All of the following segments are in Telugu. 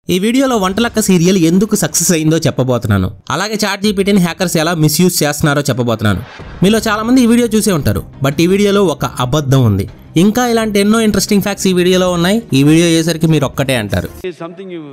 ఈ వీడియోలో వంటలక్క సీరియల్ ఎందుకు సక్సెస్ అయిందో చెప్పబోతున్నాను అలాగే చాట్ జీపీటీని హ్యాకర్స్ ఎలా మిస్యూజ్ చేస్తున్నారో చెప్పబోతున్నాను మీలో చాలా మంది ఈ వీడియో చూసే ఉంటారు బట్ ఈ వీడియోలో ఒక అబద్ధం ఉంది ఇంకా ఇలాంటి ఎన్నో ఇంట్రెస్టింగ్ ఫ్యాక్ట్స్ ఈ వీడియోలో ఉన్నాయి ఈ వీడియో చేసరికి మీరు ఒక్కటే అంటారు is something you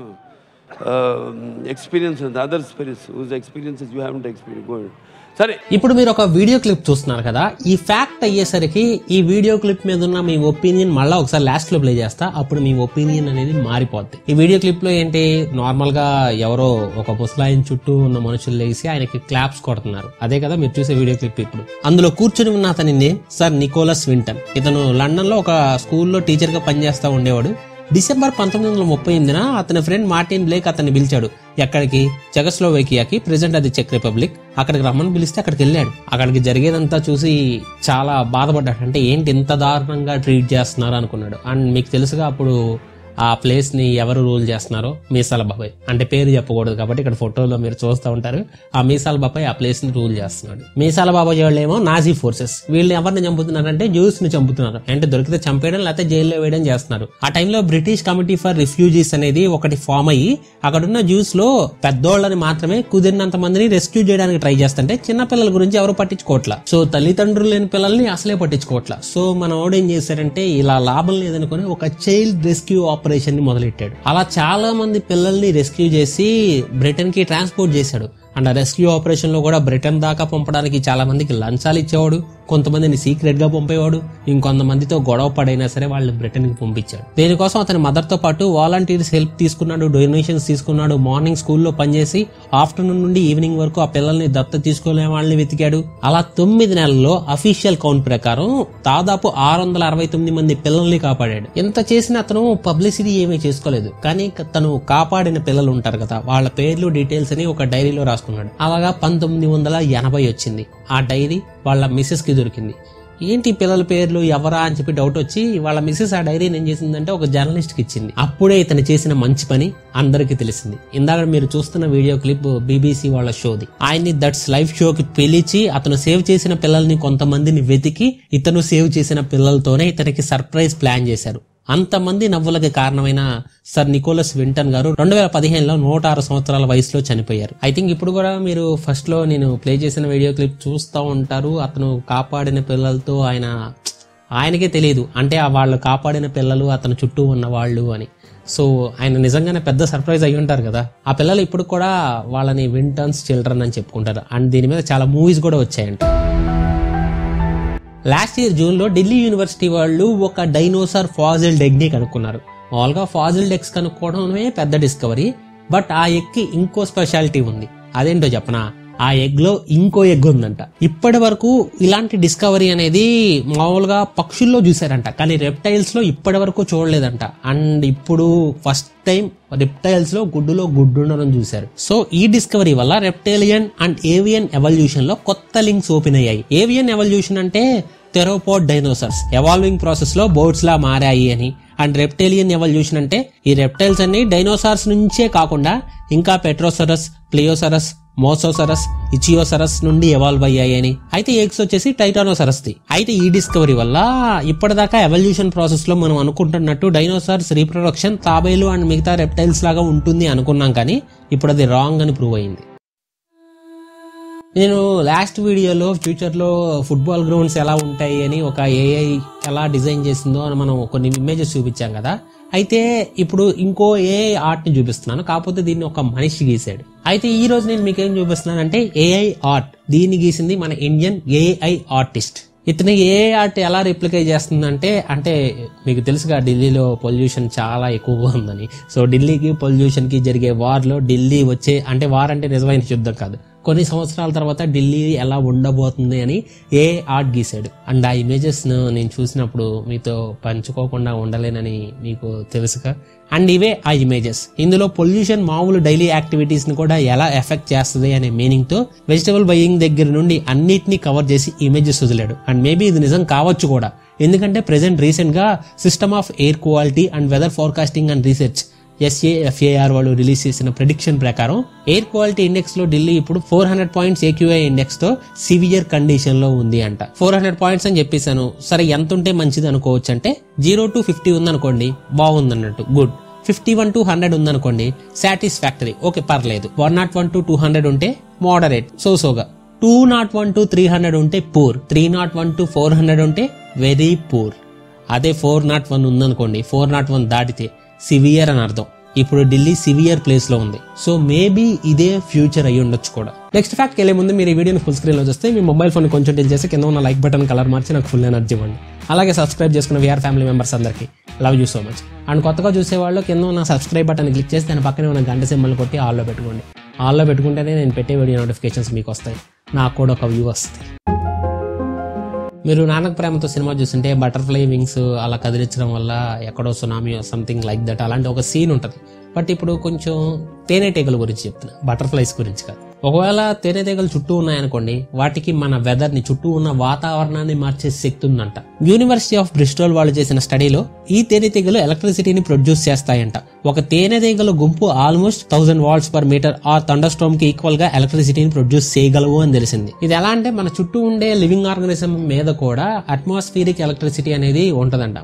uh, experience and the other experience whose experiences you haven't experienced. Go ahead. సరే ఇప్పుడు మీరు ఒక వీడియో క్లిప్ చూస్తున్నారు కదా ఈ ఫ్యాక్ట్ అయ్యేసరికి ఈ వీడియో క్లిప్ మీద ఉన్న మీ ఒపీనియన్ మళ్ళీ ఒకసారి లాస్ట్ లో ప్లే చేస్తా అప్పుడు మీ ఒపీనియన్ అనేది మారిపోద్ది ఈ వీడియో క్లిప్ లో ఏంటి నార్మల్ గా ఎవరో ఒక ముసలాయన చుట్టూ ఉన్న మనుషులు లేచి ఆయనకి క్లాప్స్ కొడుతున్నారు అదే కదా మీరు చూసే వీడియో క్లిప్ ఇప్పుడు అందులో కూర్చుని ఉన్న అతని నేమ్ సార్ నికోలస్ వింటన్ ఇతను లండన్ లో ఒక స్కూల్లో టీచర్ గా పనిచేస్తా ఉండేవాడు డిసెంబర్ పంతొమ్మిది వందల ముప్పై ఎనిమిదిన అతని ఫ్రెండ్ మార్టిన్ బ్లేక్ అతన్ని పిలిచాడు ఎక్కడికి చెగస్లోవేకియాకి ప్రెసెంట్ అది చెక్ రిపబ్లిక్ అక్కడికి రమ్మని పిలిస్తే అక్కడికి వెళ్ళాడు అక్కడికి జరిగేదంతా చూసి చాలా బాధపడ్డాడు అంటే ఏంటి ఇంత దారుణంగా ట్రీట్ చేస్తున్నారు అనుకున్నాడు అండ్ మీకు తెలుసుగా అప్పుడు ఆ ప్లేస్ ని ఎవరు రూల్ చేస్తున్నారో మీసాల బాబాయ్ అంటే పేరు చెప్పకూడదు కాబట్టి ఇక్కడ ఫోటోలో మీరు చూస్తూ ఉంటారు ఆ మీసాల బాబాయ్ ఆ ప్లేస్ ని రూల్ చేస్తున్నాడు మీసాల బాబాయ్ వాళ్ళు ఏమో నాజీ ఫోర్సెస్ వీళ్ళు ఎవరిని చంపుతున్నారంటే జ్యూస్ ని చంపుతున్నారు అంటే దొరికితే చంపేయడం లేకపోతే జైల్లో వేయడం చేస్తున్నారు ఆ టైంలో బ్రిటిష్ కమిటీ ఫర్ రిఫ్యూజీస్ అనేది ఒకటి ఫామ్ అయ్యి అక్కడున్న జ్యూస్ లో పెద్దోళ్ళని మాత్రమే కుదిరినంత మందిని రెస్క్యూ చేయడానికి ట్రై చేస్తుంటే చిన్న పిల్లల గురించి ఎవరు పట్టించుకోవట్లా సో తల్లిదండ్రులు లేని పిల్లల్ని అసలే పట్టించుకోవట్లా సో మన వాడు ఏం చేశారంటే ఇలా లాభం లేదనుకుని ఒక చైల్డ్ రెస్క్యూ ఆపరేషన్ ని మొదలెట్టాడు అలా చాలా మంది పిల్లల్ని రెస్క్యూ చేసి బ్రిటన్ కి ట్రాన్స్పోర్ట్ చేశాడు అండ్ ఆ రెస్క్యూ ఆపరేషన్ లో కూడా బ్రిటన్ దాకా పంపడానికి చాలా మందికి లంచాలు ఇచ్చేవాడు కొంతమందిని సీక్రెట్ గా పంపేవాడు ఇంకొంతమందితో గొడవ పడైనా సరే వాళ్ళు బ్రిటన్ కి పంపించాడు దీనికోసం అతని మదర్ తో పాటు వాలంటీర్స్ హెల్ప్ తీసుకున్నాడు డొనేషన్స్ తీసుకున్నాడు మార్నింగ్ స్కూల్లో పనిచేసి ఆఫ్టర్నూన్ నుండి ఈవినింగ్ వరకు ఆ పిల్లల్ని దత్త తీసుకునే వాళ్ళని వెతికాడు అలా తొమ్మిది నెలల్లో అఫీషియల్ కౌంట్ ప్రకారం దాదాపు ఆరు వందల అరవై తొమ్మిది మంది పిల్లల్ని కాపాడాడు ఎంత చేసిన అతను పబ్లిసిటీ ఏమీ చేసుకోలేదు కానీ తను కాపాడిన పిల్లలు ఉంటారు కదా వాళ్ళ పేర్లు డీటెయిల్స్ అని ఒక డైరీలో రాసుకున్నాడు అలాగా పంతొమ్మిది వందల ఎనభై వచ్చింది ఆ డైరీ వాళ్ళ మిస్సెస్ కి దొరికింది ఏంటి ఈ పిల్లల పేర్లు ఎవరా అని చెప్పి డౌట్ వచ్చి వాళ్ళ మిస్సెస్ ఆ డైరీని ఏం చేసిందంటే ఒక జర్నలిస్ట్ కి ఇచ్చింది అప్పుడే ఇతను చేసిన మంచి పని అందరికీ తెలిసింది ఇందాక మీరు చూస్తున్న వీడియో క్లిప్ బీబీసీ వాళ్ళ షోది ఆయన్ని దట్స్ లైఫ్ షోకి పిలిచి అతను సేవ్ చేసిన పిల్లల్ని కొంతమందిని వెతికి ఇతను సేవ్ చేసిన పిల్లలతోనే ఇతనికి సర్ప్రైజ్ ప్లాన్ చేశారు అంతమంది నవ్వులకి కారణమైన సర్ నికోలస్ వింటన్ గారు రెండు వేల పదిహేనులో నూట ఆరు సంవత్సరాల వయసులో చనిపోయారు ఐ థింక్ ఇప్పుడు కూడా మీరు ఫస్ట్ లో నేను ప్లే చేసిన వీడియో క్లిప్ చూస్తూ ఉంటారు అతను కాపాడిన పిల్లలతో ఆయన ఆయనకే తెలియదు అంటే ఆ వాళ్ళు కాపాడిన పిల్లలు అతను చుట్టూ ఉన్న వాళ్ళు అని సో ఆయన నిజంగానే పెద్ద సర్ప్రైజ్ అయి ఉంటారు కదా ఆ పిల్లలు ఇప్పుడు కూడా వాళ్ళని వింటన్స్ చిల్డ్రన్ అని చెప్పుకుంటారు అండ్ దీని మీద చాలా మూవీస్ కూడా వచ్చాయంట లాస్ట్ ఇయర్ జూన్ లో ఢిల్లీ యూనివర్సిటీ వాళ్ళు ఒక డైనోసార్ ఫాజిల్ డెగ్ ని కనుక్కున్నారు మామూలుగా ఫాజిల్ డెగ్స్ కనుక్కోవడమే పెద్ద డిస్కవరీ బట్ ఆ ఎగ్ కి ఇంకో స్పెషాలిటీ ఉంది అదేంటో చెప్పనా ఆ ఎగ్ లో ఇంకో ఎగ్ ఉందంట ఇప్పటి వరకు ఇలాంటి డిస్కవరీ అనేది మామూలుగా పక్షుల్లో చూసారంట కానీ రెప్టైల్స్ లో ఇప్పటి వరకు చూడలేదంట అండ్ ఇప్పుడు ఫస్ట్ టైం రెప్టైల్స్ లో గుడ్డులో గుడ్డు ఉండడం చూశారు సో ఈ డిస్కవరీ వల్ల రెప్టేలియన్ అండ్ ఏవియన్ ఎవల్యూషన్ లో కొత్త లింక్స్ ఓపెన్ అయ్యాయి ఏవియన్ ఎవల్యూషన్ అంటే తెరోపోడ్ డైనోసార్స్ ఎవాల్వింగ్ ప్రాసెస్ లో బోర్డ్స్ లా మారాయి అని అండ్ రెప్టేలియన్ ఎవల్యూషన్ అంటే ఈ రెప్టైల్స్ అన్ని డైనోసార్స్ నుంచే కాకుండా ఇంకా పెట్రోసరస్ ప్లియోసరస్ మోసోసరస్ ఇచియోసరస్ నుండి ఎవాల్వ్ అయ్యాయి అని అయితే ఎగ్స్ వచ్చేసి టైటానోసరస్ ది అయితే ఈ డిస్కవరీ వల్ల ఇప్పటిదాకా ఎవల్యూషన్ ప్రాసెస్ లో మనం అనుకుంటున్నట్టు డైనోసార్స్ రీప్రొడక్షన్ తాబేలు అండ్ మిగతా రెప్టైల్స్ లాగా ఉంటుంది అనుకున్నాం కానీ ఇప్పుడు అది రాంగ్ అని ప్రూవ్ అయింది నేను లాస్ట్ వీడియోలో ఫ్యూచర్లో ఫుట్బాల్ గ్రౌండ్స్ ఎలా ఉంటాయి అని ఒక ఏఐ ఎలా డిజైన్ చేసిందో అని మనం కొన్ని ఇమేజెస్ చూపించాం కదా అయితే ఇప్పుడు ఇంకో ఏఐ ఆర్ట్ ని చూపిస్తున్నాను కాకపోతే దీన్ని ఒక మనిషి గీసాడు అయితే ఈ రోజు నేను మీకు ఏం చూపిస్తున్నానంటే ఏఐ ఆర్ట్ దీన్ని గీసింది మన ఇండియన్ ఏఐ ఆర్టిస్ట్ ఇతను ఏ ఆర్ట్ ఎలా రిప్లికేట్ చేస్తుందంటే అంటే మీకు తెలుసుగా ఢిల్లీలో పొల్యూషన్ చాలా ఎక్కువగా ఉందని సో ఢిల్లీకి పొల్యూషన్ కి జరిగే వార్ లో ఢిల్లీ వచ్చే అంటే వార్ అంటే నిజమైన యుద్ధం కాదు కొన్ని సంవత్సరాల తర్వాత ఢిల్లీ ఎలా ఉండబోతుంది అని ఏ ఆర్ట్ గీశాడు అండ్ ఆ ఇమేజెస్ నేను చూసినప్పుడు మీతో పంచుకోకుండా ఉండలేనని మీకు తెలుసుగా అండ్ ఇవే ఆ ఇమేజెస్ ఇందులో పొల్యూషన్ మామూలు డైలీ యాక్టివిటీస్ ని కూడా ఎలా ఎఫెక్ట్ చేస్తుంది అనే మీనింగ్ తో వెజిటబుల్ బయింగ్ దగ్గర నుండి అన్నిటినీ కవర్ చేసి ఇమేజెస్ వదిలాడు అండ్ మేబీ ఇది నిజం కావచ్చు కూడా ఎందుకంటే ప్రెసెంట్ రీసెంట్ గా system of air quality and weather forecasting and research SAFAR వాళ్ళు రిలీజ్ చేసిన ప్రిడిక్షన్ ప్రకారం ఎయిర్ క్వాలిటీ ఇండెక్స్ లో ఢిల్లీ ఇప్పుడు four hundred points AQI index తో సివియర్ కండిషన్ లో ఉంది అంట ఫోర్ హండ్రెడ్ పాయింట్స్ అని చెప్పేశాను సరే ఎంత ఉంటే మంచిది అనుకోవచ్చు అంటే జీరో టు ఫిఫ్టీ ఉంది అనుకోండి బాగుంది అన్నట్టు good fifty one to hundred ఉందనుకోండి సాటిస్ఫాక్టరీ ఓకే పర్లేదు one naught one to two hundred ఉంటే మోడరేట్ సో సోగా two naught one to three hundred ఉంటే poor three naught one to four hundred ఉంటే వెరీ పూర్ అదే ఫోర్ నాట్ వన్ ఉందనుకోండి ఫోర్ నాట్ వన్ దాటితే సివియర్ అని అర్థం ఇప్పుడు ఢిల్లీ సివియర్ ప్లేస్ లో ఉంది సో మేబీ ఇదే ఫ్యూచర్ అయ్యి ఉండొచ్చు కూడా నెక్స్ట్ ఫ్యాక్ట్ వెళ్ళే ముందు మీరు ఈ వీడియోని ఫుల్ స్క్రీన్ లో చూస్తే మీ మొబైల్ ఫోన్ కొంచెం టిల్ చేసి కింద ఉన్న లైక్ బటన్ కలర్ మార్చి నాకు ఫుల్ ఎనర్జీ ఇవ్వండి అలాగే సబ్స్క్రైబ్ చేసుకున్న వీఆర్ ఫ్యామిలీ మెంబర్స్ అందరికీ love you so much and కొత్తగా చూసే వాళ్ళు కింద ఉన్న సబ్స్క్రైబ్ బటన్ క్లిక్ చేసి దాని పక్కనే ఉన్న గంట సింబల్ కొట్టి ఆల్లో పెట్టుకోండి ఆల్లో పెట్టుకుంటేనే నేను పెట్టే వీడియో నోటిఫికేషన్స్ మీకు వస్తాయి నాకు కూడా ఒక వ్యూ వస్తాయి మీరు నానక ప్రేమతో సినిమా చూస్తుంటే బటర్ఫ్లై వింగ్స్ అలా కదిలించడం వల్ల ఎక్కడో సునామీ సంథింగ్ లైక్ దట్ అలాంటి ఒక సీన్ ఉంటుంది బట్ ఇప్పుడు కొంచెం తేనెటీగల గురించి చెప్తున్నా బటర్ఫ్లైస్ గురించి కాదు ఒకవేళ తేనెటీగలు చుట్టూ ఉన్నాయనుకోండి వాటికి మన వెదర్ ని చుట్టూ ఉన్న వాతావరణాన్ని మార్చే శక్తి ఉందంట యూనివర్సిటీ ఆఫ్ బ్రిస్టోల్ వాళ్ళు చేసిన స్టడీలో ఈ తేనెటీగలు ఎలక్ట్రిసిటీని ప్రొడ్యూస్ చేస్తాయంట ఒక తేనెటీగల గుంపు almost thousand volts per metre ఆ థండర్ స్టోమ్ కి ఈక్వల్ గా ఎలక్ట్రిసిటీని ప్రొడ్యూస్ చేయగలవు అని తెలిసింది ఇది ఎలా అంటే మన చుట్టూ ఉండే లివింగ్ ఆర్గనిజం మీద కూడా అట్మాస్ఫియరిక్ ఎలక్ట్రిసిటీ అనేది ఉంటదంట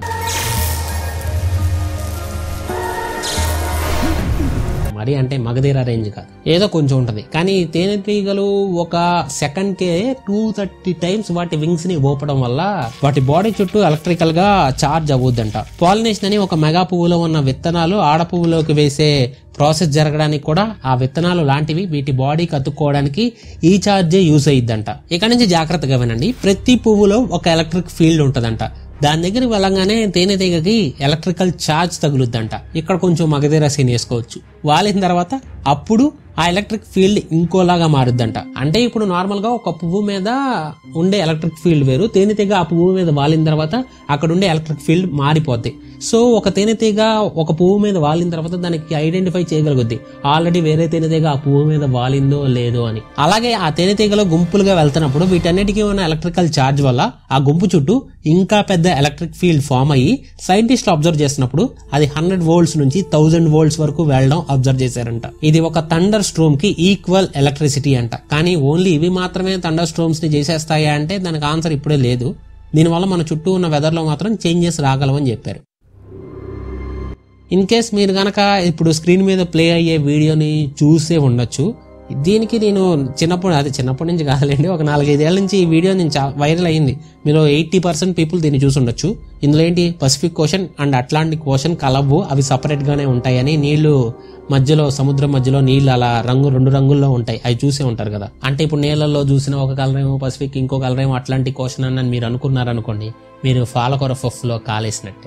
మరి అంటే మగధీర రేంజ్ కాదు ఏదో కొంచెం ఉంటది కానీ తేనెటీగలు ఒక సెకండ్ కే టూ థర్టీ టైమ్స్ వాటి వింగ్స్ ని ఊపడం వల్ల వాటి బాడీ చుట్టూ ఎలక్ట్రికల్ గా చార్జ్ అవ్వద్దంట పాలినేషన్ అని ఒక మెగా పువ్వులో ఉన్న విత్తనాలు ఆడ పువ్వులోకి వేసే ప్రాసెస్ జరగడానికి కూడా ఆ విత్తనాలు లాంటివి వీటి బాడీకి అతుక్కోవడానికి ఈ చార్జే యూజ్ అయ్యిద్దంట ఇక్కడ నుంచి జాగ్రత్తగా వినండి ప్రతి పువ్వులో ఒక ఎలక్ట్రిక్ ఫీల్డ్ ఉంటదంట దాని దగ్గరికి వెళ్ళంగానే తేనెటీగకి ఎలక్ట్రికల్ ఛార్జ్ తగులుద్దంట ఇక్కడ కొంచెం మగధీర సీన్ వేసుకోవచ్చు వాలిన తర్వాత అప్పుడు ఆ ఎలక్ట్రిక్ ఫీల్డ్ ఇంకోలాగా మారుద్దంట అంటే ఇప్పుడు నార్మల్ గా ఒక పువ్వు మీద ఉండే ఎలక్ట్రిక్ ఫీల్డ్ వేరు తేనెటీగ ఆ పువ్వు మీద వాలిన తర్వాత అక్కడ ఉండే ఎలక్ట్రిక్ ఫీల్డ్ మారిపోద్ది సో ఒక తేనెటీగ ఒక పువ్వు మీద వాలిన తర్వాత దానికి ఐడెంటిఫై చేయగలుగుద్ది ఆల్రెడీ వేరే తేనెటీగ ఆ పువ్వు మీద వాలిందో లేదో అని అలాగే ఆ తేనెటీగలో గుంపులుగా వెళ్తున్నప్పుడు వీటన్నిటికీ ఉన్న ఎలక్ట్రికల్ ఛార్జ్ వల్ల ఆ గుంపు చుట్టూ ఇంకా పెద్ద ఎలక్ట్రిక్ ఫీల్డ్ ఫామ్ అయ్యి సైంటిస్టులు అబ్జర్వ్ చేసినప్పుడు అది హండ్రెడ్ వోల్ట్స్ నుంచి థౌజండ్ వోల్ట్స్ వరకు వెళ్ళడం అబ్జర్వ్ చేశారంట ఇది ఒక థండర్ స్ట్రోమ్ కి ఈక్వల్ ఎలక్ట్రిసిటీ అంట కానీ ఓన్లీ ఇవి మాత్రమే థండర్ స్ట్రోమ్స్ ని చేసేస్తాయా అంటే దానికి ఆన్సర్ ఇప్పుడే లేదు దీనివల్ల మన చుట్టూ ఉన్న వెదర్ లో మాత్రం చేంజెస్ రాగలవని చెప్పారు ఇన్ కేస్ మీరు గనక ఇప్పుడు స్క్రీన్ మీద ప్లే అయ్యే వీడియోని చూసే ఉండొచ్చు దీనికి నేను చిన్నప్పుడు అది చిన్నప్పటి నుంచి కాదులేండి ఒక నాలుగైదేళ్ల నుంచి ఈ వీడియో నేను చా- వైరల్ అయ్యింది మీరు ఎయిటీ పర్సెంట్ పీపుల్ దీన్ని చూసి ఉండొచ్చు ఇందులో ఏంటి Pacific Ocean and Atlantic Ocean కలవు అవి సపరేట్ గానే ఉంటాయని నీళ్లు మధ్యలో సముద్రం మధ్యలో నీళ్లు అలా రంగు రెండు రంగుల్లో ఉంటాయి అవి చూసే ఉంటారు కదా అంటే ఇప్పుడు నీళ్ళల్లో చూసిన ఒక కలర్ ఏమో పసిఫిక్ ఇంకో కలర్ ఏమో అట్లాంటిక్ ఓషన్ అని మీరు అనుకున్నారనుకోండి మీరు ఫాలకొర లో కాలేసినట్టే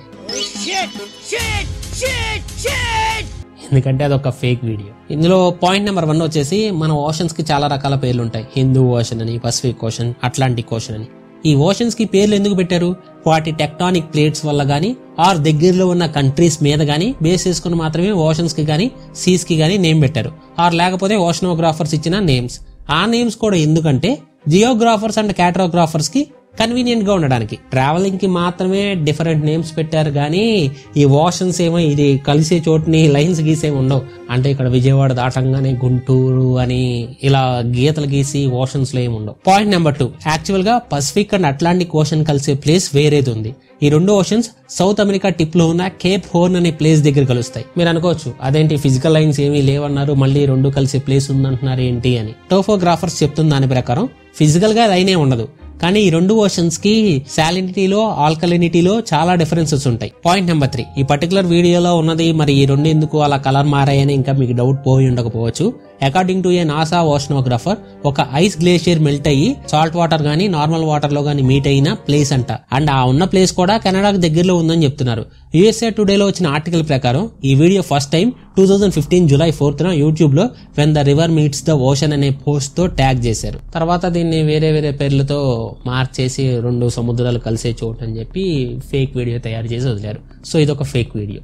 ఎందుకంటే అది ఒక ఫేక్ వీడియో ఇందులో పాయింట్ నెంబర్ వన్ వచ్చేసి మన ఓషన్స్ కి చాలా రకాల పేర్లు ఉంటాయి హిందూ ఓషన్ అని పసిఫిక్ ఓషన్ అట్లాంటిక్ ఓషన్ అని ఈ ఓషన్స్ కి పేర్లు ఎందుకు పెట్టారు వాటి టెక్టానిక్ ప్లేట్స్ వల్ల గానీ ఆర్ దగ్గరలో ఉన్న కంట్రీస్ మీద గానీ బేస్ చేసుకుని మాత్రమే ఓషన్స్ కి గానీ సీస్ కి గానీ నేమ్ పెట్టారు ఆర్ లేకపోతే ఓషనోగ్రాఫర్స్ ఇచ్చిన నేమ్స్ ఆ నేమ్స్ కూడా ఎందుకంటే జియోగ్రాఫర్స్ అండ్ క్యాటరోగ్రాఫర్స్ కి కన్వీనియంట్ గా ఉండడానికి ట్రావెలింగ్ కి మాత్రమే డిఫరెంట్ నేమ్స్ పెట్టారు కానీ ఈ ఓషన్స్ ఏమో ఇది కలిసే చోటుని లైన్స్ గీసేమి ఉండవు అంటే ఇక్కడ విజయవాడ దాటంగానే గుంటూరు అని ఇలా గీతలు గీసి ఓషన్స్ లో ఏమి ఉండవు పాయింట్ నెంబర్ టూ యాక్చువల్ గా పసిఫిక్ అండ్ అట్లాంటిక్ ఓషన్ కలిసే ప్లేస్ వేరేది ఉంది ఈ రెండు ఓషన్స్ సౌత్ అమెరికా టిప్ లో ఉన్న కేప్ హోర్న్ అనే ప్లేస్ దగ్గర కలుస్తాయి మీరు అనుకోవచ్చు అదేంటి ఫిజికల్ లైన్స్ ఏమీ లేవన్నారు మళ్ళీ రెండు కలిసే ప్లేస్ ఉందంటున్నారు ఏంటి అని టోఫోగ్రాఫర్స్ చెప్తున్న దాని ప్రకారం ఫిజికల్ గా లైనే ఉండదు కానీ ఈ రెండు ఓషన్స్ కి సాలినిటీలో ఆల్కలినిటీలో చాలా డిఫరెన్సెస్ ఉంటాయి పాయింట్ నెంబర్ త్రీ ఈ పర్టికులర్ వీడియోలో ఉన్నది మరి ఈ రెండు ఎందుకు అలా కలర్ మారాయని ఇంకా మీకు డౌట్ పోయి ఉండకపోవచ్చు according to a NASA oceanographer ఒక ఐస్ గ్లేషియర్ మెల్ట్ అయ్యి సాల్ట్ వాటర్ గానీ నార్మల్ వాటర్ లో గానీ మీట్ అయిన ప్లేస్ అంట అండ్ ఆ ఉన్న ప్లేస్ కూడా కెనడాకు దగ్గరలో ఉందని చెప్తున్నారు యుఎస్ఏ టుడేలో వచ్చిన ఆర్టికల్ ప్రకారం ఈ video first time two thousand fifteen July fourth న యూట్యూబ్ లో when the river meets the ocean అనే పోస్ట్ తో ట్యాగ్ చేశారు తర్వాత దీన్ని వేరే వేరే పేర్లతో మార్చేసి రెండు సముద్రాలు కలిసే చోటు అని చెప్పి ఫేక్ వీడియో తయారు చేసి వదిలారు సో ఇది ఒక ఫేక్ వీడియో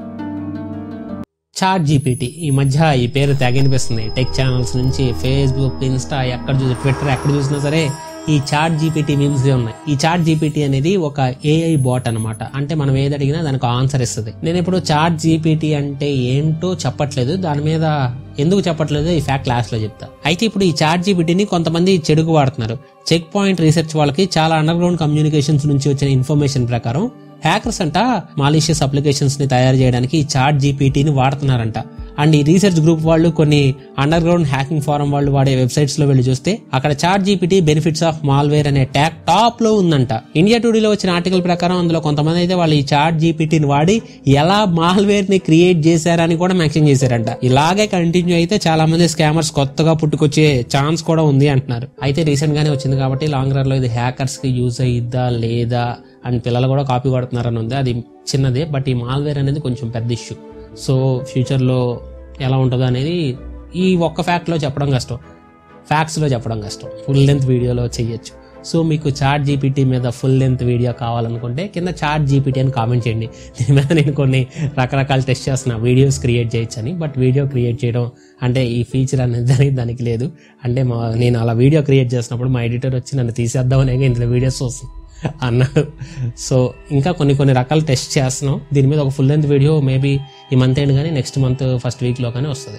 చాట్ జీపీటీ ఈ మధ్య ఈ పేరు తెగనిపిస్తుంది టెక్ ఛానల్స్ నుంచి ఫేస్బుక్ ఇన్స్టా ఎక్కడ చూసి ట్విట్టర్ ఎక్కడ చూసినా సరే ఈ చాట్ జీపీటీ మీమ్స్ ఉన్నాయి ఈ చాట్ జీపీటీ అనేది ఒక ఏఐ బాట్ అన్నమాట అంటే మనం ఏది అడిగినా దానికి ఆన్సర్ ఇస్తుంది నేను ఇప్పుడు చాట్ జీపీటీ అంటే ఏంటో చెప్పట్లేదు దాని మీద ఎందుకు చెప్పట్లేదు ఈ ఫ్యాక్ట్ క్లాస్ లో చెప్తా అయితే ఇప్పుడు ఈ చాట్ జీపీటీని కొంతమంది చెడుకు వాడుతున్నారు చెక్ పాయింట్ రీసెర్చ్ వాళ్ళకి చాలా అండర్ గ్రౌండ్ కమ్యూనికేషన్స్ నుంచి వచ్చిన ఇన్ఫర్మేషన్ ప్రకారం హ్యాకర్స్ అంట మాలిషియస్ అప్లికేషన్స్ ని తయారు చేయడానికి చాట్ జీపీటీని వాడుతున్నారంట అండ్ ఈ రీసెర్చ్ గ్రూప్ వాళ్ళు కొన్ని అండర్ గ్రౌండ్ హ్యాకింగ్ ఫారం వాళ్ళు వాడే వెబ్సైట్స్ లో వెళ్ళి చూస్తే అక్కడ chat GPT benefits of malware అనే ట్యాగ్ టాప్ లో ఉందంట ఇండియా టుడేలో వచ్చిన ఆర్టికల్ ప్రకారం అందులో కొంతమంది అయితే వాళ్ళు ఈ చాట్ జీపీటీని వాడి ఎలా మాల్వేర్ ని క్రియేట్ చేశారని కూడా మెన్షన్ చేశారంట ఇలాగే కంటిన్యూ అయితే చాలా మంది స్కామర్స్ కొత్తగా పుట్టుకొచ్చే ఛాన్స్ కూడా ఉంది అంటున్నారు అయితే రీసెంట్ గానే వచ్చింది కాబట్టి లాంగ్ రన్ లో ఇది హ్యాకర్స్ కి యూజ్ అయ్యిద్దా లేదా అండ్ పిల్లలు కూడా కాపీ కొడుతున్నారని ఉంది అది చిన్నదే బట్ ఈ మాల్వేర్ అనేది కొంచెం పెద్ద ఇష్యూ సో ఫ్యూచర్లో ఎలా ఉంటుందో అనేది ఈ ఒక్క ఫ్యాక్ట్లో చెప్పడం కష్టం ఫ్యాక్ట్స్లో చెప్పడం కష్టం ఫుల్ లెంత్ వీడియోలో చేయొచ్చు సో మీకు చాట్ జీపీటీ మీద ఫుల్ లెంత్ వీడియో కావాలనుకుంటే కింద చాట్ జీపీటీ అని కామెంట్ చేయండి దీని మీద నేను కొన్ని రకరకాల టెస్ట్ చేస్తున్న వీడియోస్ క్రియేట్ చేయొచ్చని బట్ వీడియో క్రియేట్ చేయడం అంటే ఈ ఫీచర్ అనేది దానికి దానికి లేదు అంటే మా నేను అలా వీడియో క్రియేట్ చేసినప్పుడు మా ఎడిటర్ వచ్చి నన్ను తీసేద్దామనే ఇందులో వీడియోస్ వస్తుంది అన్నాడు సో ఇంకా కొన్ని కొన్ని రకాల టెస్ట్ చేస్తున్నాం దీని మీద ఒక ఫుల్ లెంత్ వీడియో మేబీ ఈ మంత్ ఎండ్ కానీ నెక్స్ట్ మంత్ ఫస్ట్ వీక్లో కానీ వస్తుంది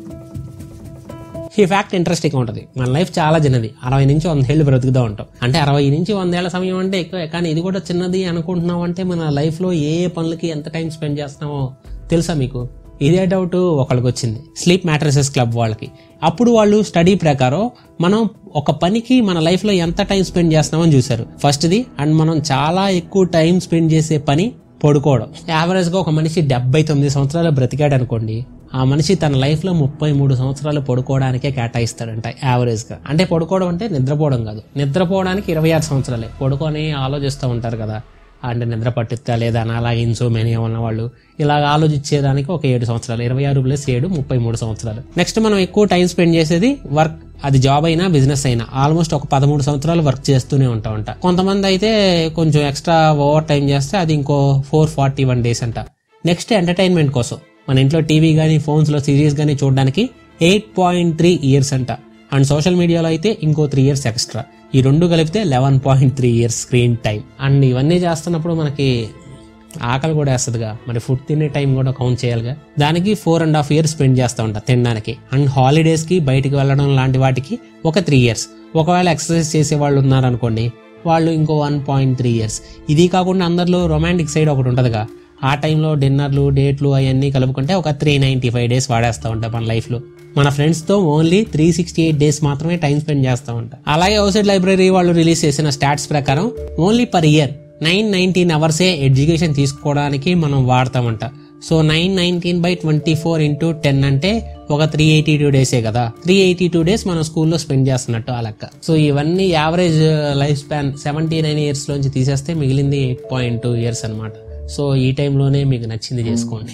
ఈ ఫ్యాక్ట్ ఇంట్రెస్టింగ్ ఉంటుంది మన లైఫ్ చాలా చిన్నది అరవై నుంచి వందేళ్ళు బ్రతుకుతూ ఉంటాం అంటే అరవై నుంచి వందేళ్ల సమయం అంటే ఎక్కువ కానీ ఇది కూడా చిన్నది అనుకుంటున్నాం అంటే మన లైఫ్లో ఏ ఏ పనులకి ఎంత టైం స్పెండ్ చేస్తున్నామో తెలుసా మీకు ఇదే డౌట్ ఒకళ్ళకి వచ్చింది స్లీప్ మ్యాట్రసెస్ క్లబ్ వాళ్ళకి అప్పుడు వాళ్ళు స్టడీ ప్రకారం మనం ఒక పనికి మన లైఫ్లో ఎంత టైం స్పెండ్ చేస్తున్నామని చూశారు ఫస్ట్ది అండ్ మనం చాలా ఎక్కువ టైం స్పెండ్ చేసే పని పడుకోవడం యావరేజ్గా ఒక మనిషి డెబ్బై తొమ్మిది సంవత్సరాలు బ్రతికాడు అనుకోండి ఆ మనిషి తన లైఫ్లో ముప్పై మూడు సంవత్సరాలు పడుకోవడానికే కేటాయిస్తాడంట యావరేజ్గా అంటే పడుకోవడం అంటే నిద్రపోవడం కాదు నిద్రపోవడానికి ఇరవై ఆరు సంవత్సరాలే పడుకొని ఆలోచిస్తూ ఉంటారు కదా అంటే నిద్ర పట్టిస్తా లేదా అలా ఇన్సోమేనియా ఉన్న వాళ్ళు ఇలా ఆలోచించేదానికి ఒక ఏడు సంవత్సరాలు ఇరవై ఆరు ప్లస్ ఏడు ముప్పై మూడు సంవత్సరాలు నెక్స్ట్ మనం ఎక్కువ టైం స్పెండ్ చేసేది వర్క్ అది జాబ్ అయినా బిజినెస్ అయినా ఆల్మోస్ట్ ఒక పదమూడు సంవత్సరాలు వర్క్ చేస్తూనే ఉంటా ఉంటా కొంతమంది అయితే కొంచెం ఎక్స్ట్రా ఓవర్ టైం చేస్తే అది ఇంకో ఫోర్ ఫార్టీ వన్ డేస్ అంట నెక్స్ట్ ఎంటర్టైన్మెంట్ కోసం మన ఇంట్లో టీవీ కానీ ఫోన్స్లో సిరీస్ కానీ చూడడానికి ఎయిట్ పాయింట్ త్రీ ఇయర్స్ అంట అండ్ సోషల్ మీడియాలో అయితే ఇంకో త్రీ ఇయర్స్ ఎక్స్ట్రా ఈ రెండు కలిపితే eleven point three years screen time and ఇవన్నీ చేస్తున్నప్పుడు మనకి ఆకలి కూడా వేస్తుందిగా మరి ఫుడ్ తినే టైం కూడా కౌంట్ చేయాలిగా దానికి four and half years spend చేస్తూ ఉంటా తినడానికి అండ్ హాలిడేస్కి బయటికి వెళ్ళడం లాంటి వాటికి ఒక త్రీ ఇయర్స్ ఒకవేళ ఎక్సర్సైజ్ చేసే వాళ్ళు ఉన్నారనుకోండి వాళ్ళు ఇంకో వన్ పాయింట్ త్రీ ఇయర్స్ ఇది కాకుండా అందరిలో రొమాంటిక్ సైడ్ ఒకటి ఉంటుందిగా ఆ టైంలో డిన్నర్లు డేట్లు అవన్నీ కలుపుకుంటే ఒక త్రీ నైంటీ ఫైవ్ డేస్ వాడేస్తూ ఉంటాం మన లైఫ్లో మన ఫ్రెండ్స్తో only three sixty eight days మాత్రమే టైం స్పెండ్ చేస్తూ ఉంటాం అలాగే అవుసైడ్ లైబ్రరీ వాళ్ళు రిలీజ్ చేసిన స్టాట్స్ ప్రకారం only per year nine nineteen అవర్సే ఎడ్యుకేషన్ తీసుకోవడానికి మనం వాడతామంట so nine nineteen by twenty four into ten అంటే ఒక త్రీ ఎయిటీ టూ డేసే కదా త్రీ ఎయిటీ టూ డేస్ మనం స్కూల్లో స్పెండ్ చేస్తున్నట్టు ఆ లెక్క సో ఇవన్నీ average life span seventy nine years లోంచి తీసేస్తే మిగిలింది ఎయిట్ పాయింట్ టూ ఇయర్స్ అనమాట సో ఈ టైంలోనే మీకు నచ్చింది చేసుకోండి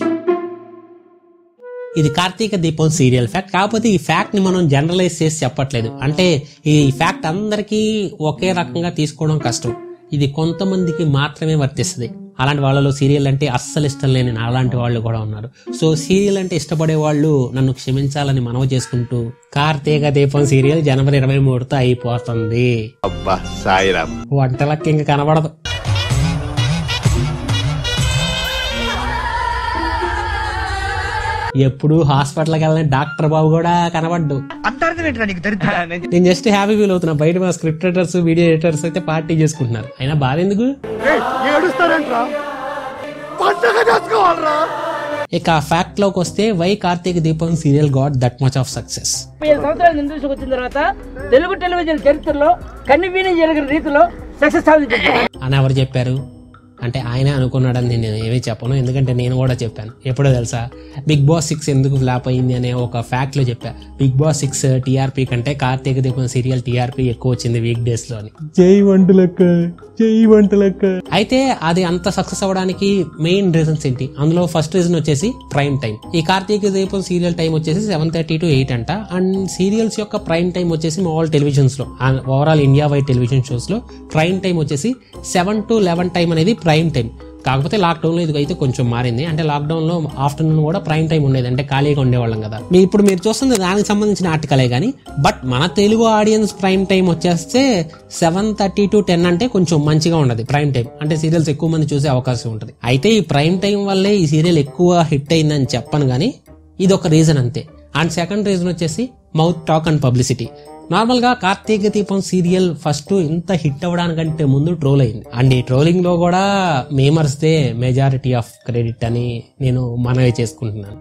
ఇది కార్తీక దీపం సీరియల్ ఫ్యాక్ట్ కాకపోతే ఈ ఫ్యాక్ట్ ని మనం జనరలైజ్ చేసి చెప్పట్లేదు అంటే ఈ ఫ్యాక్ట్ అందరికీ ఒకే రకంగా తీసుకోవడం కష్టం ఇది కొంతమందికి మాత్రమే వర్తిస్తుంది అలాంటి వాళ్ళలో సీరియల్ అంటే అస్సలు ఇష్టం లేని అలాంటి వాళ్ళు కూడా ఉన్నారు సో సీరియల్ అంటే ఇష్టపడే వాళ్ళు నన్ను క్షమించాలని మనవి చేసుకుంటూ కార్తీక దీపం సీరియల్ జనవరి ఇరవై మూడుతో అయిపోతుంది అబ్బా సాయిరామ్ వంటలకి ఇంకా కనబడదు ఎప్పుడు హాస్పిటల్కి వెళ్ళిన డాక్టర్ బాబు కూడా కనబడ్డు నేను జస్ట్ హ్యాపీ ఫీల్ అవుతున్నా బయట మా స్క్రిప్ట్ రైటర్స్ వీడియో ఎడిటర్స్ అయితే పార్టీ చేసుకుంటున్నారు అయినా బాధ ఎందుకు ఇక ఆ ఫ్యాక్ట్ లోకి వస్తే why Karthika Deepam serial got that much of success ముప్పై ఐదు సంవత్సరాల ఇండస్ట్రీకి వచ్చిన తర్వాత తెలుగు టెలివిజన్ చరిత్రలో కన్వీనియం జరిగిన రీతిలో సక్సెస్ సాధించారు అని ఎవరు చెప్పారు అంటే ఆయనే అనుకున్నాడని నేను ఏమీ చెప్పను ఎందుకంటే నేను కూడా చెప్పాను ఎప్పుడో తెలుసా బిగ్ బాస్ సిక్స్ ఎందుకు ఫ్లాప్ అయింది అనే ఒక ఫ్యాక్ట్ లో చెప్పా బిగ్ బాస్ సిక్స్ టీఆర్పీ కంటే కార్తీక దీపం సీరియల్ టీఆర్పీ ఎక్కువ వచ్చింది వీక్ డేస్ లో అని జై వంటలక్క జై వంటలక్క అయితే అది అంత సక్సెస్ అవ్వడానికి మెయిన్ రీజన్స్ ఏంటి అందులో ఫస్ట్ రీజన్ వచ్చేసి ప్రైమ్ టైం ఈ కార్తీక దీపం సీరియల్ టైం వచ్చేసి సెవెన్ థర్టీ టు ఎయిట్ అంట అండ్ సీరియల్స్ యొక్క ప్రైమ్ టైం వచ్చేసి మాల్ టెలివిజన్స్ లో overall India wide television shows లో ప్రైమ్ టైం వచ్చేసి సెవెన్ టు లెవెన్ టైం అనేది ప్రైమ్ టైం కాకపోతే లాక్డౌన్ లో ఇదిగైతే కొంచెం మారింది అంటే లాక్డౌన్ లో ఆఫ్టర్నూన్ కూడా ప్రైమ్ టైం ఉండేది అంటే ఖాళీగా ఉండేవాళ్ళం కదా మీ ఇప్పుడు మీరు చూస్తుంది దానికి సంబంధించిన ఆర్టికలే కానీ బట్ మన తెలుగు ఆడియన్స్ ప్రైమ్ టైం వచ్చేస్తే సెవెన్ థర్టీ టు టెన్ అంటే కొంచెం మంచిగా ఉండదు ప్రైమ్ టైం అంటే సీరియల్స్ ఎక్కువ మంది చూసే అవకాశం ఉంటుంది అయితే ఈ ప్రైమ్ టైం వల్లే ఈ సీరియల్ ఎక్కువ హిట్ అయిందని చెప్పను కానీ ఇది ఒక రీజన్ అంతే అండ్ సెకండ్ రీజన్ వచ్చేసి మౌత్ టాక్ అండ్ పబ్లిసిటీ నార్మల్గా కార్తీక దీపం సీరియల్ ఫస్ట్ ఇంత హిట్ అవ్వడానికంటే ముందు ట్రోల్ అయింది అండ్ ఈ ట్రోలింగ్ లో కూడా మేమర్స్దే మెజారిటీ ఆఫ్ క్రెడిట్ అని నేను మనవి చేసుకుంటున్నాను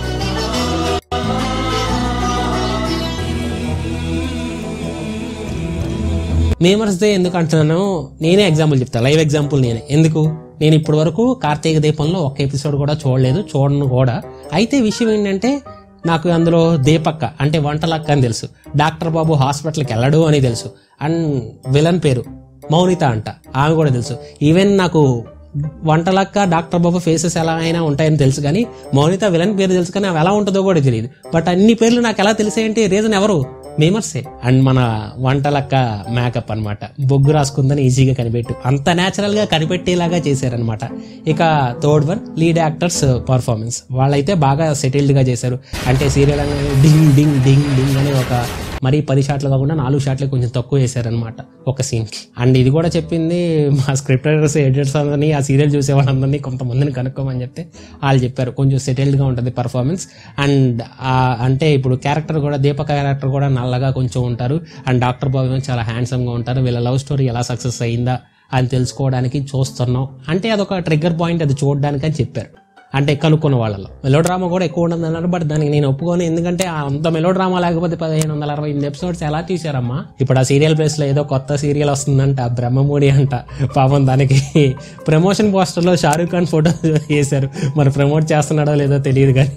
మేమర్స్ డే ఎందుకు అంటున్నాను నేనే ఎగ్జాంపుల్ చెప్తా లైవ్ ఎగ్జాంపుల్ నేనే ఎందుకు నేను ఇప్పటి వరకు కార్తీక దీపంలో ఒక ఎపిసోడ్ కూడా చూడలేదు చూడను కూడా అయితే విషయం ఏంటంటే నాకు అందులో దీపక్క అంటే వంటలక్క అని తెలుసు డాక్టర్ బాబు హాస్పిటల్కి వెళ్ళడు అని తెలుసు అండ్ విలన్ పేరు మౌనిత అంట ఆమె కూడా తెలుసు ఈవెన్ నాకు వంటలక్క డాక్టర్ బాబు ఫేసెస్ ఎలా అయినా ఉంటాయని తెలుసు కానీ మౌనిత విలన్ పేరు తెలుసు కానీ అవి ఎలా ఉంటుందో కూడా తెలియదు బట్ అన్ని పేర్లు నాకు ఎలా తెలిసాయంటే రీజన్ ఎవరు మేమర్సే అండ్ మన వంటలక్క మేకప్ అన్నమాట బొగ్గు రాసుకుందని ఈజీగా కనిపెట్టు అంత న్యాచురల్ గా కనిపెట్టేలాగా చేశారనమాట ఇక third one lead actors performance వాళ్ళైతే బాగా సెటిల్డ్ గా చేశారు అంటే సీరియల్ అనేది డింగ్ డింగ్ డింగ్ డింగ్ అని ఒక మరీ పది షాట్లు కాకుండా నాలుగు షాట్లు కొంచెం తక్కువ వేశారనమాట ఒక సీన్ కి అండ్ ఇది కూడా చెప్పింది మా స్క్రిప్ట్ రైటర్స్ ఎడిటర్స్ అందరినీ ఆ సీరియల్ చూసే వాళ్ళందరినీ కొంతమందిని కనుక్కోమని చెప్తే వాళ్ళు చెప్పారు కొంచెం సెటిల్డ్ గా ఉంటుంది పర్ఫార్మెన్స్ అండ్ అంటే ఇప్పుడు క్యారెక్టర్ కూడా దీపక క్యారెక్టర్ కూడా నల్లగా కొంచెం ఉంటారు అండ్ డాక్టర్ బాబు ఏమో చాలా హ్యాండ్సమ్ గా ఉంటారు వీళ్ళ లవ్ స్టోరీ ఎలా సక్సెస్ అయిందా అని తెలుసుకోవడానికి చూస్తున్నాం అంటే అదొక ట్రిగ్గర్ పాయింట్ అది చూడడానికి అని చెప్పారు అంటే కనుక్కున్న వాళ్ళలో మెలో డ్రామా కూడా ఎక్కువ ఉండదు అన్నారు బట్ దానికి నేను ఒప్పుకోను ఎందుకంటే ఆ అంత మెలో డ్రామా లేకపోతే పదిహేను వందల అరవై ఎనిమిది ఎపిసోడ్స్ ఎలా తీశారమ్మా ఇప్పుడు ఆ సీరియల్ ప్లేస్ లో ఏదో కొత్త సీరియల్ వస్తుందంట బ్రహ్మమూడి అంట పాపం దానికి ప్రమోషన్ పోస్టర్ లో షారూఖ్ ఖాన్ ఫోటో వేశారు మరి ప్రమోట్ చేస్తున్నాడో లేదో తెలియదు కానీ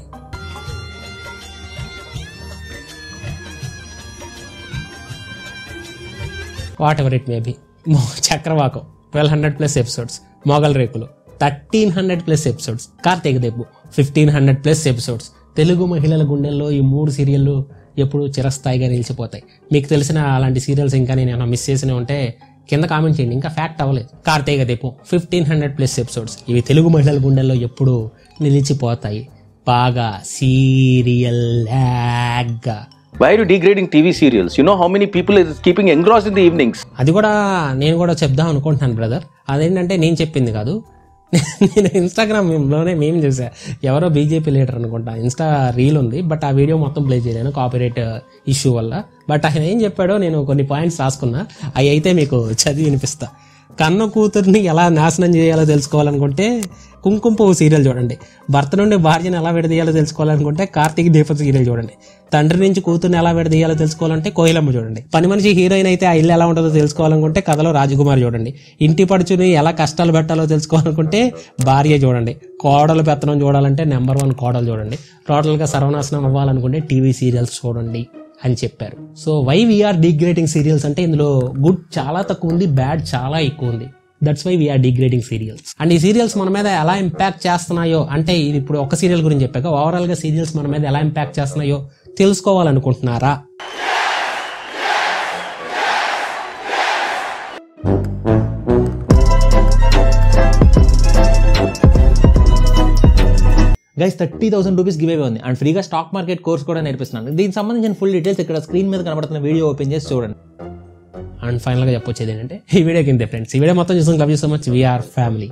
whatever it may be Chakravakam twelve hundred plus episodes Mogali Rekulu thirteen hundred plus episodes Karthika Deepam fifteen hundred plus episodes Telugu మహిళల గుండెల్లో ఈ మూడు సీరియళ్ళు ఎప్పుడు చిరస్థాయిగా నిలిచిపోతాయి మీకు తెలిసిన అలాంటి సీరియల్స్ ఇంకా నేను ఏమైనా మిస్ చేసిన ఉంటే కింద కామెంట్ చేయండి ఇంకా ఫ్యాక్ట్ అవ్వలేదు కార్తీక దీపం ఫిఫ్టీన్ హండ్రెడ్ ప్లస్ ఎపిసోడ్స్ ఇవి తెలుగు మహిళల గుండెల్లో ఎప్పుడు నిలిచిపోతాయి బాగా సీరియల్ గా Why are you degrading TV serials? You know how many people is keeping engrossed in the evenings? అది కూడా నేను కూడా చెప్దాం అనుకుంటున్నాను బ్రదర్ అదేంటంటే నేను చెప్పింది కాదు నేను ఇన్స్టాగ్రామ్లోనే మేము చూసా ఎవరో బీజేపీ లీడర్ అనుకుంటా ఇన్స్టా రీల్ ఉంది బట్ ఆ వీడియో మొత్తం ప్లే చేయలేను కాపీరైట్ ఇష్యూ వల్ల బట్ ఆయన ఏం చెప్పాడో నేను కొన్ని పాయింట్స్ రాసుకున్నా అవి అయితే మీకు చదివి వినిపిస్తా కన్న కూతుర్ని ఎలా నాశనం చేయాలో తెలుసుకోవాలనుకుంటే కుంకుమ పువ్వు సీరియల్ చూడండి భర్త నుండి భార్యను ఎలా విడదీయాలో తెలుసుకోవాలనుకుంటే కార్తీక్ దీప సీరియల్ చూడండి తండ్రి నుంచి కూతుర్ని ఎలా విడదీయాలో తెలుసుకోవాలంటే కోయిలమ్మ చూడండి పని మనిషి హీరోయిన్ అయితే ఆ ఇల్లు ఎలా ఉంటుందో తెలుసుకోవాలనుకుంటే కథలో రాజకుమార్ చూడండి ఇంటి పడుచుని ఎలా కష్టాలు పెట్టాలో తెలుసుకోవాలనుకుంటే భార్య చూడండి కోడలు పెత్తనం చూడాలంటే నెంబర్ వన్ కోడలు చూడండి టోటల్గా సర్వనాశనం అవ్వాలనుకుంటే టీవీ సీరియల్స్ చూడండి అని చెప్పారు so why we are degrading serials అంటే ఇందులో గుడ్ చాలా తక్కువ ఉంది బ్యాడ్ చాలా ఎక్కువ ఉంది that's why we are degrading serials and ఈ సీరియల్స్ మన మీద ఎలా ఇంపాక్ట్ చేస్తున్నాయో అంటే ఇది ఇప్పుడు ఒక సీరియల్ గురించి చెప్పాక ఓవరాల్ గా సీరియల్స్ మన మీద ఎలా ఇంపాక్ట్ చేస్తున్నాయో తెలుసుకోవాలనుకుంటున్నారా guys thirty thousand rupees give away ఉంది అండ్ ఫ్రీగా స్టాక్ మార్కెట్ కోర్స్ కూడా నేర్పిస్తున్నాను దీనికి సంబంధించిన ఫుల్ డీటెయిల్స్ ఇక్కడ స్క్రీన్ మీద కనబడుతున్న వీడియో ఓపెన్ చేసి చూడండి అండ్ ఫైనల్గా చెప్పొచ్చేది ఏంటంటే ఈ వీడియోకి ఇంతే ఫ్రెండ్స్ ఈ వీడియో మొత్తం చూసాం love you so much we are family